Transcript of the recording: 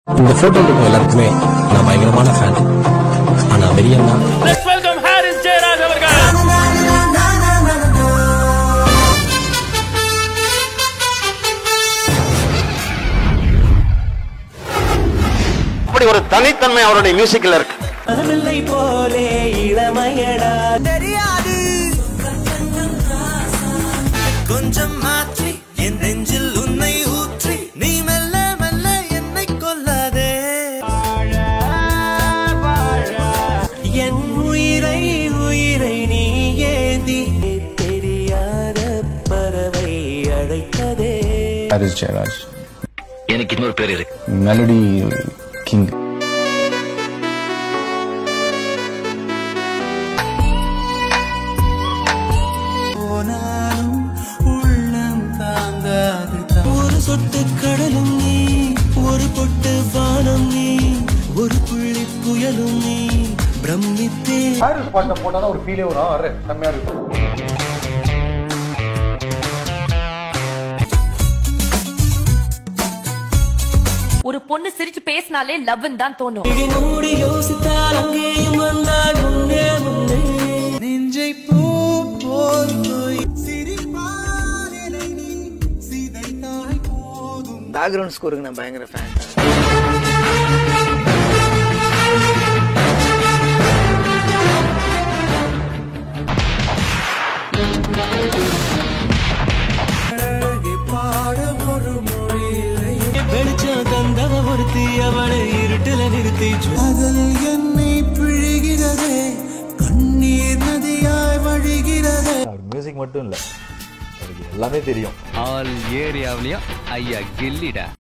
இந்த போட்டோ இருக்கும் எல்லாருக்குமே நான் பயங்கரமான ஃபேன் ஆனா வெளியன்னா Let's welcome Harris Jayaraj அவர்கள் அப்படி ஒரு தனித்தன்மை அவருடைய மியூசிக்ல இருக்கு மனமில்லை போலே இளமையடா தெரியாது கொஞ்சம் மாற்றி என் நெஞ்சில் உன்னை ஊற்றி நீ மெல்ல மெல்ல என்னை கொல்லாதே என் உயிரை உயிரை நீ ஏந்தி தெரியாத பறவை அழைத்ததே ஹாரிஸ் ஜெயராஜ் எனக்கு இன்னொரு பேர் இருக்கு மெலடி கிங் போனாலும் உள்ளம் தாங்காது ஒரு சொட்டு கடலும் நீ ஒரு பொட்டு வானம் நீ ஒரு புள்ளி புயலும் நீ பிரமித்தே ஹாரிஸ் பாட்டை போட்டாதான் ஒரு ஃபீலே வரும் அரே செம்மையா இருக்கும் ஒரு பொண்ணு சிரிச்சு பேசினாலே லவ்னு தான் தோணும் இடி மூடி யோசித்தால் அங்கேயும் வந்தால் முன்னே முன்னே நெஞ்சை பூ போல் போய் சிரிப்பால் என்னை நீ சிதைத்தாய் போதும் பேக்ரவுண்ட் ஸ்கோருக்கு நான் பயங்கர ஃபேன் அழகை பாட ஒரு மொழி இல்லை. வெளிச்சம் தந்தவ ஒருத்தி அவளை இருட்டுல நிறுத்தி அதில் என்னை பிழிகிறதே கண்ணீர் நதியாய் வழிகிறதே அவர் மியூசிக் மட்டும் இல்ல அவருக்கு எல்லாமே தெரியும் ஆல் ஏரியாவிலையும் ஐயா கில்லிடா